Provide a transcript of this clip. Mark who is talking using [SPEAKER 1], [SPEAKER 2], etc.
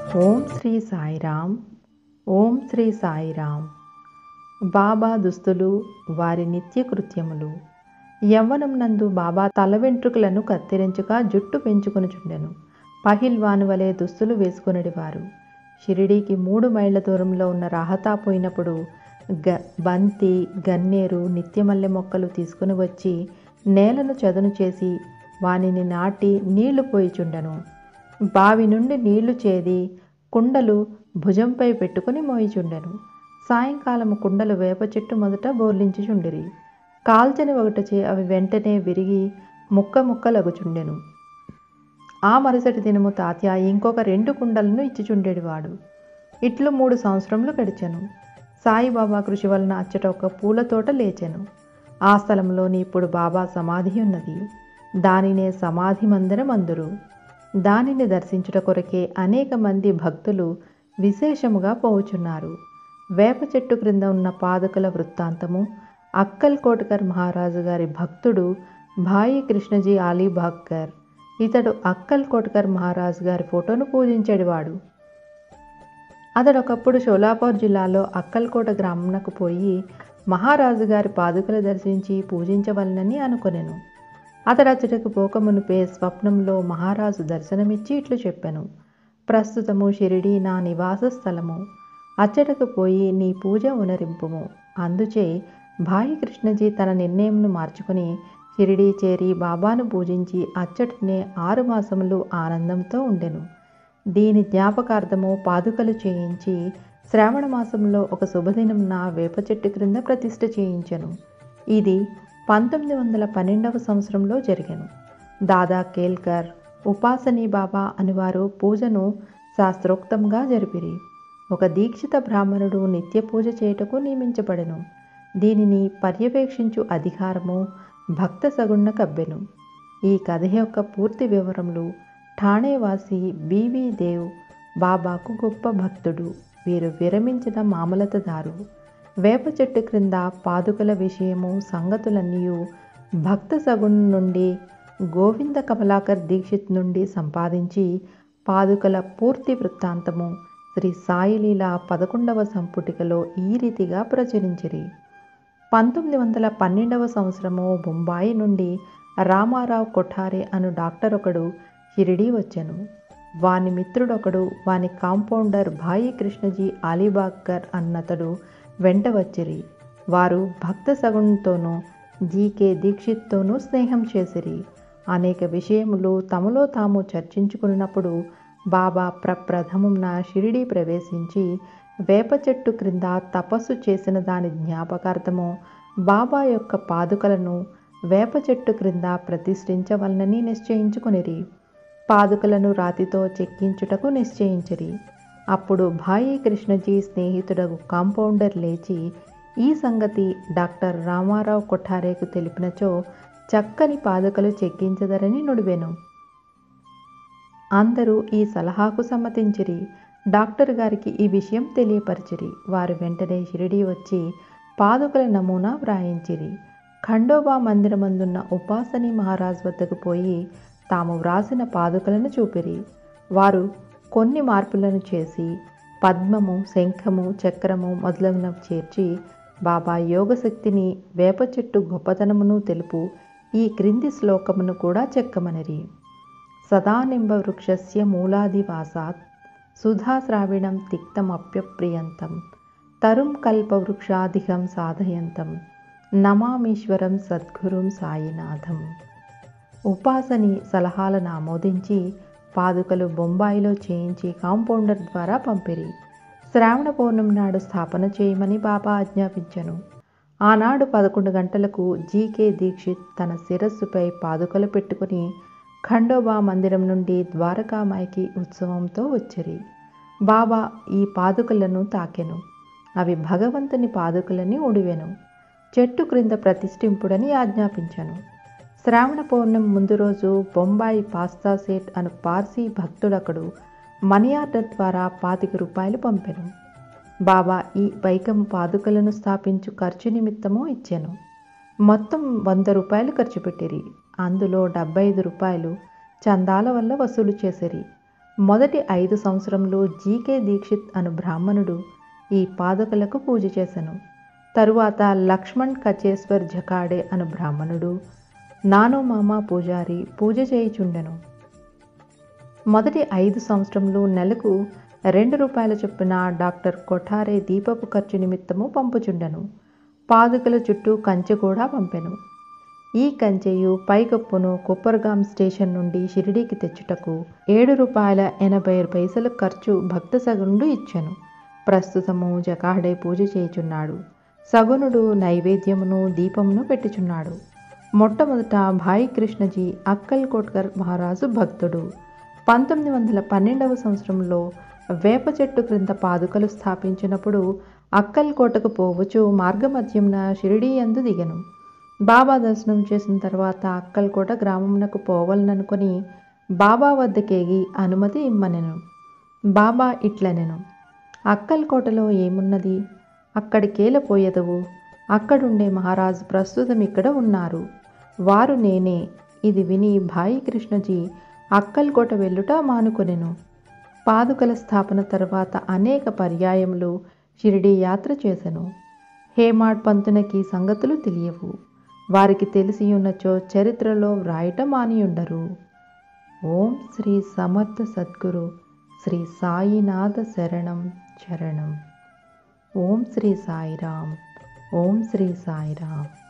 [SPEAKER 1] ఓం శ్రీ సాయిరామ్ ఓం శ్రీ సాయిరామ్ బాబా దుస్తులు వారి నిత్య కృత్యములు యవ్వనం నందు బాబా తల వెంట్రుకలను కత్తిరించుగా జుట్టు పెంచుకొనుచుండెను పహిల్వాను వలె దుస్తులు వేసుకొనిడివారు షిరిడీకి మూడు మైళ్ళ దూరంలో ఉన్న రాహతా పోయినప్పుడు గ బంతి గన్నేరు నిత్యమల్లె మొక్కలు తీసుకుని వచ్చి నేలను చదును చేసి వానిని నాటి నీళ్లు పోయిచుండెను బావి నుండి నీళ్లు చేది కుండలు భుజంపై పెట్టుకుని మోయిచుండెను సాయంకాలము కుండలు వేప చెట్టు మొదట బోర్లించుచుండిరి కాల్చని ఒకటచే అవి వెంటనే విరిగి ముక్క ముక్కలగుచుండెను ఆ మరుసటి దినము తాత్య ఇంకొక రెండు కుండలను ఇచ్చిచుండేవాడు ఇట్లు మూడు సంవత్సరములు గడిచెను సాయిబాబా కృషి వలన అచ్చట ఒక పూల తోట లేచెను ఆ స్థలంలోని ఇప్పుడు బాబా సమాధి ఉన్నది దానినే సమాధి మందిరం అందురు దానిని దర్శించుట కొరకే అనేక మంది భక్తులు విశేషముగా పోవుచున్నారు వేప చెట్టు క్రింద ఉన్న పాదుకల వృత్తాంతము అక్కల్ కోటకర్ మహారాజు గారి భక్తుడు భాయి కృష్ణజీ అలీబాగ్కర్ ఇతడు అక్కల్ కోటకర్ మహారాజు గారి ఫోటోను పూజించేవాడు అతడు ఒకప్పుడు షోలాపూర్ జిల్లాలో అక్కల్కోట గ్రామంకు పోయి మహారాజు గారి పాదుకలు దర్శించి పూజించవలనని అనుకొనెను అతడు అచ్చటకు పోకమునుపే స్వప్నంలో మహారాజు దర్శనమిచ్చి ఇట్లు చెప్పెను ప్రస్తుతము షిరిడి నా నివాస స్థలము అచ్చటకు పోయి నీ పూజ ఉనరింపుము అందుచే భాయి కృష్ణజీ తన నిర్ణయంను మార్చుకుని షిరిడి చేరి బాబాను పూజించి అచ్చటనే ఆరు మాసములు ఆనందంతో ఉండెను దీని జ్ఞాపకార్థము పాదుకలు చేయించి శ్రావణ మాసంలో ఒక శుభదినంన వేప చెట్టు క్రింద ప్రతిష్ఠ చేయించెను ఇది పంతొమ్మిది వందల పన్నెండవ సంవత్సరంలో జరిగెను దాదా కేల్కర్ ఉపాసనీ బాబా అనివారు పూజను శాస్త్రోక్తంగా జరిపిరి ఒక దీక్షిత బ్రాహ్మణుడు నిత్య పూజ చేయుటకు నియమించబడెను దీనిని పర్యవేక్షించు అధికారము భక్త సగుణ కబ్బెను ఈ కథ యొక్క పూర్తి వివరములు ఠాణేవాసి బీవీ దేవ్ బాబాకు గొప్ప భక్తుడు వీరు విరమించిన మామలతదారు వేప చెట్టు క్రింద పాదుకల విషయము సంగతులన్నీ భక్త సగుణ్ నుండి గోవింద కమలాకర్ దీక్షిత్ నుండి సంపాదించి పాదుకల పూర్తి వృత్తాంతము శ్రీ సాయిలీల పదకొండవ సంపుటికలో ఈ రీతిగా ప్రచురించిరి పంతొమ్మిది వందల పన్నెండవ సంవత్సరము బొంబాయి నుండి రామారావు కొఠారే అను డాక్టర్ ఒకడు షిరిడీ వచ్చెను వాని మిత్రుడొకడు వాని కాంపౌండర్ భాయి కృష్ణజీ అలీబాగ్కర్ అన్నతడు వెంట వచ్చిరి వారు భక్త సగుణ్తోనూ జీకే దీక్షిత్తోనూ స్నేహం చేసిరి అనేక విషయములు తమలో తాము చర్చించుకున్నప్పుడు బాబా ప్రప్రథమున షిరిడీ ప్రవేశించి వేప చెట్టు క్రింద తపస్సు చేసిన దాని జ్ఞాపకార్థము బాబా యొక్క పాదుకలను వేప చెట్టు క్రింద ప్రతిష్ఠించవలనని నిశ్చయించుకొనిరి పాదుకలను రాతితో చెక్కించుటకు నిశ్చయించిరి అప్పుడు భాయి కృష్ణజీ స్నేహితుడగు కాంపౌండర్ లేచి ఈ సంగతి డాక్టర్ రామారావు కొఠారేకు తెలిపినచో చక్కని పాదుకలు చెక్కించదరని నుడివెను అందరూ ఈ సలహాకు సమ్మతించిరి డాక్టర్ గారికి ఈ విషయం తెలియపరిచిరి వారు వెంటనే షిరిడీ వచ్చి పాదుకల నమూనా వ్రాయించిరి ఖండోబా మందిరమందున్న ఉపాసని మహారాజ్ వద్దకు పోయి తాము వ్రాసిన పాదుకలను చూపిరి వారు కొన్ని మార్పులను చేసి పద్మము శంఖము చక్రము మొదలగునవి చేర్చి బాబా యోగశక్తిని వేప చెట్టు గొప్పతనమును తెలుపు ఈ క్రింది శ్లోకమును కూడా చెక్కమనిరి సదానింబ వృక్షస్య మూలాదివాసాత్ సుధాశ్రావిణం తిక్తమప్యప్రియంతం తరుం కల్పవృక్షాధికం సాధయంతం నమామీశ్వరం సద్గురుం సాయినాథం ఉపాసని సలహాలను ఆమోదించి పాదుకలు బొంబాయిలో చేయించి కాంపౌండర్ ద్వారా పంపిరి శ్రావణ పౌర్ణమి నాడు స్థాపన చేయమని బాబా ఆజ్ఞాపించను ఆనాడు పదకొండు గంటలకు జీకే దీక్షిత్ తన శిరస్సుపై పాదుకలు పెట్టుకుని ఖండోబా మందిరం నుండి ద్వారకామాయికి ఉత్సవంతో వచ్చిరి బాబా ఈ పాదుకలను తాకెను అవి భగవంతుని పాదుకలని ఉడివెను చెట్టు క్రింద ప్రతిష్ఠింపుడని ఆజ్ఞాపించను శ్రావణ పౌర్ణమి ముందు రోజు బొంబాయి పాస్తా సేట్ అను పార్సీ భక్తుడొకడు మనీ ఆర్డర్ ద్వారా పాతిక రూపాయలు పంపెను బాబా ఈ పైకం పాదుకలను స్థాపించు ఖర్చు నిమిత్తము ఇచ్చాను మొత్తం వంద రూపాయలు ఖర్చు పెట్టిరి అందులో డెబ్బై ఐదు రూపాయలు చందాల వల్ల వసూలు చేసిరి మొదటి ఐదు సంవత్సరంలో జీకే దీక్షిత్ అను బ్రాహ్మణుడు ఈ పాదుకలకు పూజ చేసెను తరువాత లక్ష్మణ్ కచేశ్వర్ జకాడే అను బ్రాహ్మణుడు నానో మామ పూజారి పూజ చేయుచుండెను మొదటి ఐదు సంవత్సరంలో నెలకు రెండు రూపాయల చొప్పున డాక్టర్ కొఠారే దీపపు ఖర్చు నిమిత్తము పంపుచుండెను పాదుకల చుట్టూ కంచె కూడా పంపెను ఈ కంచెయు పైకప్పును కొప్పర్గాం స్టేషన్ నుండి షిరిడీకి తెచ్చుటకు ఏడు రూపాయల ఎనభై పైసల ఖర్చు భక్త సగునుడు ఇచ్చెను ప్రస్తుతము జకాడే పూజ చేయుచున్నాడు సగునుడు నైవేద్యమును దీపమును పెట్టుచున్నాడు మొట్టమొదట భాయి కృష్ణజీ అక్కల్ కోట్కర్ మహారాజు భక్తుడు పంతొమ్మిది వందల పన్నెండవ సంవత్సరంలో వేప చెట్టు క్రింద పాదుకలు స్థాపించినప్పుడు అక్కల్ కోటకు పోవచ్చు మార్గమధ్యమున షిరిడీ యందు దిగెను బాబా దర్శనం చేసిన తర్వాత అక్కల్కోట గ్రామమునకు పోవాలనుకొని బాబా వద్దకేగి అనుమతి ఇమ్మనెను బాబా ఇట్లనెను అక్కల్కోటలో ఏమున్నది అక్కడికేలపోయేదవు అక్కడుండే మహారాజు ప్రస్తుతం ఇక్కడ ఉన్నారు వారు నేనే ఇది విని భాయి కృష్ణజీ అక్కల్కోట వెళ్ళుట మానుకొనెను పాదుకల స్థాపన తర్వాత అనేక పర్యాయములు షిరిడీ యాత్ర చేసెను హేమాడ్ పంతునకి సంగతులు తెలియవు వారికి తెలిసి ఉన్నచో చరిత్రలో వ్రాయటం మానియుండరు ఓం శ్రీ సమర్థ సద్గురు శ్రీ సాయినాథ శరణం చరణం ఓం శ్రీ సాయిరామ్ ఓం శ్రీ సాయిరామ్